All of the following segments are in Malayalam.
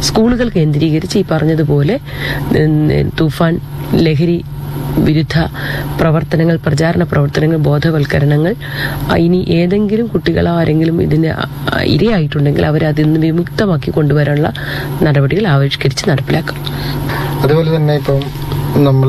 സ്കൂളുകൾ കേന്ദ്രീകരിച്ച് ഈ പറഞ്ഞതുപോലെ ഉം, തൂഫാൻ ലഹരി വിരുദ്ധ പ്രവർത്തനങ്ങൾ പ്രചാരണ പ്രവർത്തനങ്ങൾ ബോധവൽക്കരണങ്ങൾ ആ, ഇനി ഏതെങ്കിലും കുട്ടികളോ ആരെങ്കിലും ഇതിന് ആ, ഇരയായിട്ടുണ്ടെങ്കിൽ അവരെ അതിൽ നിന്ന് വിമുക്തമാക്കി കൊണ്ടുവരാനുള്ള നടപടികൾ ആവിഷ്കരിച്ച് നടപ്പിലാക്കും അതുപോലെ തന്നെ ഇപ്പം നമ്മൾ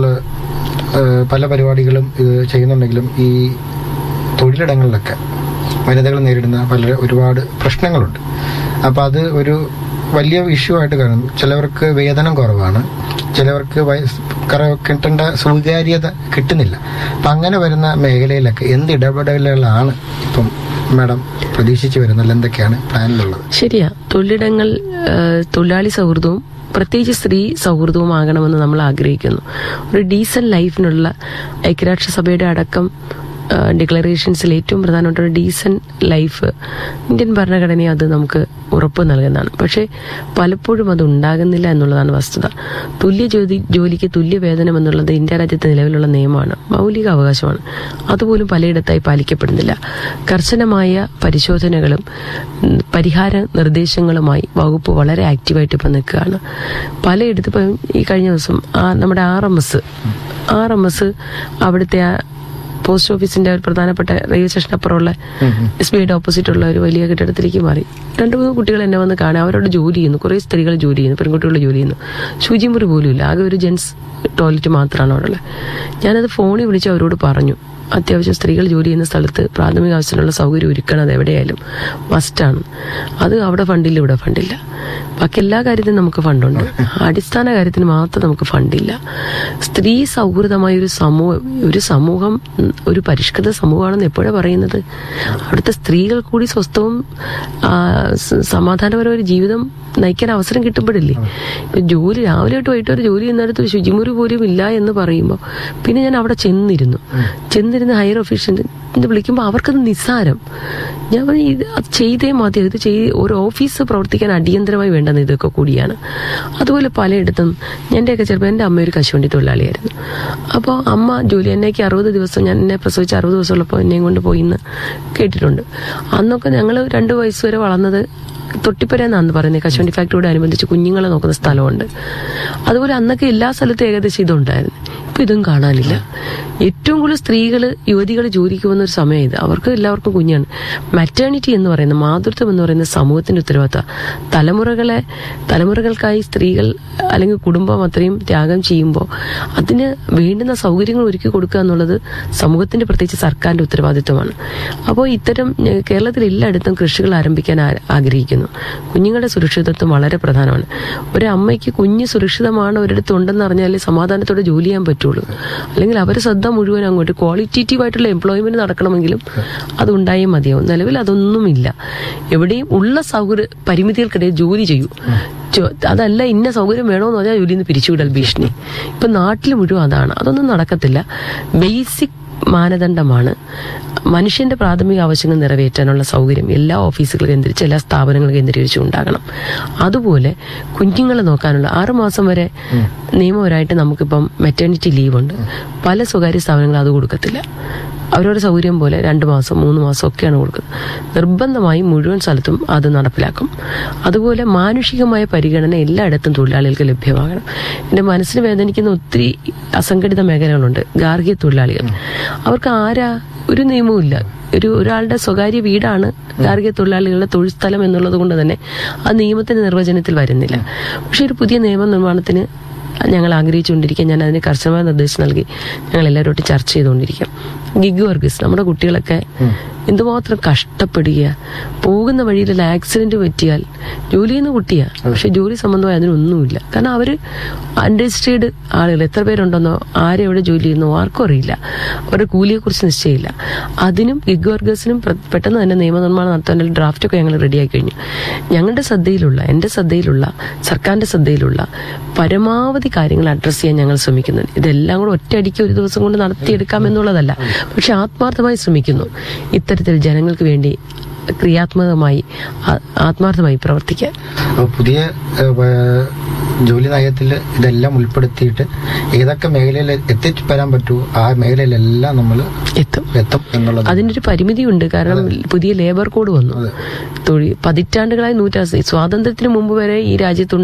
പല പരിപാടികളും ഇത് ചെയ്യുന്നുണ്ടെങ്കിലും ഈ തൊഴിലിടങ്ങളിലൊക്കെ വനിതകൾ നേരിടുന്ന പല ഒരുപാട് പ്രശ്നങ്ങളുണ്ട് അപ്പം അത് ഒരു വലിയ ഇഷ്യൂ ആയിട്ട് കാണും ചിലവർക്ക് വേതനം കുറവാണ് ചിലവർക്ക് വയസ് കറ- കിട്ടേണ്ട സ്വീകാര്യത കിട്ടുന്നില്ല അപ്പം അങ്ങനെ വരുന്ന മേഖലയിലൊക്കെ എന്ത് ഇടപെടലുകളാണ് ഇപ്പം മാഡം പ്രതീക്ഷിച്ച് വരുന്നത് എന്തൊക്കെയാണ് പ്ലാനിലുള്ളത് ശരിയാ തൊഴിലിടങ്ങൾ ആ, തൊഴിലാളി സൗഹൃദവും പ്രത്യേകിച്ച് സ്ത്രീ സൗഹൃദവും ആകണമെന്ന് നമ്മൾ ആഗ്രഹിക്കുന്നു ഒരു ഡീസന്റ് ലൈഫിനുള്ള ഐക്യരാഷ്ട്രസഭയുടെ അടക്കം ആ, ഡിക്ലറേഷൻസിൽ ഏറ്റവും പ്രധാനപ്പെട്ട ഒരു ഡീസന്റ് ലൈഫ് ഇന്ത്യൻ ഭരണഘടനയെ അത് നമുക്ക് ഉറപ്പ് നൽകുന്നതാണ് പക്ഷേ പലപ്പോഴും അത് ഉണ്ടാകുന്നില്ല എന്നുള്ളതാണ് വസ്തുത തുല്യ ജോലി ജോലിക്ക് തുല്യ വേതനം എന്നുള്ളത് ഇന്ത്യ രാജ്യത്ത് നിലവിലുള്ള നിയമമാണ് മൗലിക അവകാശമാണ് അതുപോലും പലയിടത്തായി പാലിക്കപ്പെടുന്നില്ല കർശനമായ പരിശോധനകളും ഉം, പരിഹാര നിർദ്ദേശങ്ങളുമായി വകുപ്പ് വളരെ ആക്റ്റീവായിട്ട് ഇപ്പം നിൽക്കുകയാണ് പലയിടത്തും ഇപ്പം ഈ കഴിഞ്ഞ ദിവസം ആ നമ്മുടെ R M S R M S അവിടുത്തെ ആ പോസ്റ്റ് ഓഫീസിന്റെ ഒരു പ്രധാനപ്പെട്ട റെയിൽവേ സ്റ്റേഷൻ അപ്പുറമുള്ള എസ് ബി ഐയുടെ ഓപ്പോസിറ്റ് ഉള്ള ഒരു വലിയ കെട്ടിടത്തിലേക്ക് മാറി രണ്ടു മൂന്ന് കുട്ടികൾ എന്നെ വന്ന് കാണാൻ അവരോട് ജോലി ചെയ്യുന്നു കുറേ സ്ത്രീകൾ ജോലി ചെയ്യുന്നു പെൺകുട്ടികൾ ജോലി ചെയ്യുന്നു ശുചിമുറി പോലും ഇല്ല ആകെ ഒരു ജെൻസ് ടോയ്ലറ്റ് മാത്രമാണ് അവിടെ ഉള്ളത് ഞാനത് ഫോണിൽ വിളിച്ച് അവരോട് പറഞ്ഞു അത്യാവശ്യം സ്ത്രീകൾ ജോലി ചെയ്യുന്ന സ്ഥലത്ത് പ്രാഥമിക ആവശ്യത്തിനുള്ള സൗകര്യം ഒരുക്കണം അത് എവിടെയായാലും മസ്റ്റാണ് അത് അവിടെ ഫണ്ടില്ല ഇവിടെ ഫണ്ടില്ല ബാക്കി എല്ലാ കാര്യത്തിനും നമുക്ക് ഫണ്ടുണ്ട് അടിസ്ഥാന കാര്യത്തിന് മാത്രം നമുക്ക് ഫണ്ടില്ല സ്ത്രീ സൗഹൃദമായ ഒരു സമൂഹം ഒരു സമൂഹം ഉം, ഒരു പരിഷ്കൃത സമൂഹമാണെന്ന് എപ്പോഴാണ് പറയുന്നത് അവിടുത്തെ സ്ത്രീകൾ കൂടി സ്വസ്ഥവും ആ, സ- സമാധാനപരമായ ഒരു ജീവിതം നയിക്കാൻ അവസരം കിട്ടുമ്പോഴില്ലേ ഇപ്പൊ ജോലി രാവിലെ തൊട്ട് വൈകിട്ട് ഒരു ജോലി ചെയ്യുന്നിടത്ത് ഒരു ശുചിമുറി പോലും ഇല്ല എന്ന് പറയുമ്പോൾ പിന്നെ ഞാൻ അവിടെ ചെന്നിരുന്നു ചെന്നിരുന്ന് ഹയർ ഒഫീഷ്യൽ വിളിക്കുമ്പോൾ അവർക്കത് നിസ്സാരം ഞാൻ പറഞ്ഞു, ഇത് അത് ചെയ്തേ മതി ഇത് ചെയ്ത് ഒരു ഓഫീസ് പ്രവർത്തിക്കാൻ അടിയന്തരമായി വേണ്ടുന്ന ഇതൊക്കെ കൂടിയാണ് അതുപോലെ പലയിടത്തും എൻ്റെയൊക്കെ ചിലപ്പോൾ എൻ്റെ അമ്മ ഒരു കശുവണ്ടി തൊഴിലാളിയായിരുന്നു അപ്പോൾ അമ്മ ജോലി എന്നേക്ക് അറുപത് ദിവസം ഞാൻ എന്നെ പ്രസവിച്ച് അറുപത് ദിവസമുള്ളപ്പോൾ എന്നെയും കൊണ്ട് പോയി എന്ന് കേട്ടിട്ടുണ്ട് അന്നൊക്കെ ഞങ്ങൾ രണ്ട് വയസ്സ് വരെ വളർന്നത് തൊട്ടിപ്പുര എന്നാണ് പറയുന്നത് കശുവണ്ടി ഫാക്ടറിയോട് അനുബന്ധിച്ച് കുഞ്ഞുങ്ങളെ നോക്കുന്ന സ്ഥലമുണ്ട് അതുപോലെ അന്നൊക്കെ എല്ലാ സ്ഥലത്തും ഏകദേശം ഇതുണ്ടായിരുന്നു ഇപ്പൊ ഇതും കാണാനില്ല ഏറ്റവും കൂടുതൽ സ്ത്രീകൾ യുവതികൾ ജോലിക്ക് പോകുന്ന ഒരു സമയം ഇത് അവർക്ക് എല്ലാവർക്കും കുഞ്ഞാണ് മാറ്റേണിറ്റി എന്ന് പറയുന്ന മാതൃത്വം എന്ന് പറയുന്ന സമൂഹത്തിന്റെ ഉത്തരവാദിത്തം തലമുറകളെ തലമുറകൾക്കായി സ്ത്രീകൾ അല്ലെങ്കിൽ കുടുംബം അത്രയും ത്യാഗം ചെയ്യുമ്പോൾ അതിന് വേണ്ടുന്ന സൗകര്യങ്ങൾ ഒരുക്കി കൊടുക്കുക എന്നുള്ളത് സമൂഹത്തിന്റെ പ്രത്യേകിച്ച് സർക്കാരിന്റെ ഉത്തരവാദിത്വമാണ് അപ്പോൾ ഇത്തരം ഏഹ്, കേരളത്തിൽ എല്ലായിടത്തും കൃഷികൾ ആരംഭിക്കാൻ ആ- ആഗ്രഹിക്കുന്നു കുഞ്ഞുങ്ങളുടെ സുരക്ഷിതത്വം വളരെ പ്രധാനമാണ് ഒരു അമ്മയ്ക്ക് കുഞ്ഞ് സുരക്ഷിതമാണ് ഒരിടത്ത് ഉണ്ടെന്ന് അറിഞ്ഞാലേ സമാധാനത്തോടെ ജോലി ചെയ്യാൻ പറ്റുള്ളൂ അല്ലെങ്കിൽ അവരെ ശ്രദ്ധ മുഴുവൻ അങ്ങോട്ട് ക്വാളിറ്റേറ്റീവ് ആയിട്ടുള്ള എംപ്ലോയ്മെന്റ് നടക്കണമെങ്കിലും അത് ഉണ്ടായേ മതിയാവും നിലവിൽ അതൊന്നുമില്ല എവിടെയും ഉള്ള സൗകര്യ പരിമിതികൾക്കിടയിൽ ജോലി ചെയ്യൂ ചോ- അതല്ല ഇന്ന സൗകര്യം വേണമെന്ന് പറഞ്ഞാൽ ജോലിയിൽ നിന്ന് പിരിച്ചുവിടൽ ഭീഷണി ഇപ്പൊ നാട്ടിൽ മുഴുവൻ അതാണ് അതൊന്നും നടക്കത്തില്ല ബേസിക് മാനദണ്ഡമാണ് മനുഷ്യന്റെ പ്രാഥമിക ആവശ്യങ്ങൾ നിറവേറ്റാനുള്ള സൗകര്യം എല്ലാ ഓഫീസുകൾ കേന്ദ്രീകരിച്ച് എല്ലാ സ്ഥാപനങ്ങൾ കേന്ദ്രീകരിച്ച് ഉണ്ടാകണം അതുപോലെ കുഞ്ഞുങ്ങളെ നോക്കാനുള്ള ആറ് മാസം വരെ നിയമപരമായിട്ട് നമുക്കിപ്പം മെറ്റേണിറ്റി ലീവ് ഉണ്ട് പല സ്വകാര്യ സ്ഥാപനങ്ങളും അത് കൊടുക്കത്തില്ല അവരവരുടെ സൗകര്യം പോലെ രണ്ട് മാസം മൂന്ന് മാസം ഒക്കെയാണ് കൊടുക്കുന്നത് നിർബന്ധമായും മുഴുവൻ സ്ഥലത്തും അത് നടപ്പിലാക്കും അതുപോലെ മാനുഷികമായ പരിഗണന എല്ലായിടത്തും തൊഴിലാളികൾക്ക് ലഭ്യമാകണം എൻ്റെ മനസ്സിന് വേദനിക്കുന്ന ഒത്തിരി അസംഘടിത മേഖലകളുണ്ട് ഗാർഹിക തൊഴിലാളികൾ അവർക്ക് ആരാ ഒരു നിയമവും ഇല്ല ഒരു ഒരാളുടെ സ്വകാര്യ വീടാണ് ഗാർഹിക തൊഴിലാളികളുടെ തൊഴിൽ സ്ഥലം എന്നുള്ളത് കൊണ്ട് തന്നെ ആ നിയമത്തിന്റെ നിർവചനത്തിൽ വരുന്നില്ല പക്ഷെ ഒരു പുതിയ നിയമ നിർമ്മാണത്തിന് ഞങ്ങൾ ആഗ്രഹിച്ചുകൊണ്ടിരിക്കുക ഞാൻ അതിന് കർശനമായ നിർദ്ദേശം നൽകി ഞങ്ങൾ എല്ലാവരോട്ടും ചർച്ച ചെയ്തുകൊണ്ടിരിക്കാം ഗിഗ് വർഗീസ് നമ്മുടെ കുട്ടികളൊക്കെ എന്തുമാത്രം കഷ്ടപ്പെടുക പോകുന്ന വഴിയിൽ ആക്സിഡന്റ് പറ്റിയാൽ ജോലി ചെയ്യുന്ന കുട്ടിയാ പക്ഷെ ജോലി സംബന്ധമായി അതിനൊന്നുമില്ല കാരണം അവര് അൺരജിസ്റ്റേർഡ് ആളുകൾ എത്ര പേരുണ്ടെന്നോ ആരെവിടെ ജോലി ചെയ്യുന്നോ ആർക്കും അറിയില്ല അവരുടെ കൂലിയെ കുറിച്ച് നിശ്ചയമില്ല അതിനും ഗിഗ് വർഗേഴ്സിനും പ്ര- പെട്ടെന്ന് തന്നെ നിയമനിർമ്മാണം നടത്താൻ ഡ്രാഫ്റ്റ് ഒക്കെ ഞങ്ങൾ റെഡിയാക്കി കഴിഞ്ഞു ഞങ്ങളുടെ ശ്രദ്ധയിലുള്ള എന്റെ ശ്രദ്ധയിലുള്ള സർക്കാരിന്റെ ശ്രദ്ധയിലുള്ള പരമാവധി കാര്യങ്ങൾ അഡ്രസ്സ് ചെയ്യാൻ ഞങ്ങൾ ശ്രമിക്കുന്നുണ്ട് ഇതെല്ലാം കൂടെ ഒറ്റയടിക്ക് ഒരു ദിവസം കൊണ്ട് നടത്തിയെടുക്കാം എന്നുള്ളതല്ല പക്ഷെ ആത്മാർത്ഥമായി ശ്രമിക്കുന്നു ഇത്തരത്തിൽ ജനങ്ങൾക്ക് വേണ്ടി ക്രിയാത്മകമായി ആ- ആത്മാർത്ഥമായി പ്രവർത്തിക്കാൻ അപ്പോൾ പുതിയ ഏഹ്, വ- ജോലി നയത്തിൽ ഇതെല്ലാം ഉൾപ്പെടുത്തിയിട്ട് ഏതൊക്കെ മേഖലയിൽ എത്തിപ്പെടാൻ പറ്റുമോ ആ മേഖലയിലെല്ലാം നമ്മൾ എത്തും എത്തും എന്നുള്ളത് അതിന്റെ ഒരു പരിമിതിയുണ്ട് കാരണം പുതിയ ലേബർ കോഡ് വന്നു തൊഴിൽ പതിറ്റാണ്ടുകളായി നൂറ്റാ സ്വാതന്ത്ര്യത്തിന് മുമ്പ് വരെ ഈ രാജ്യത്ത്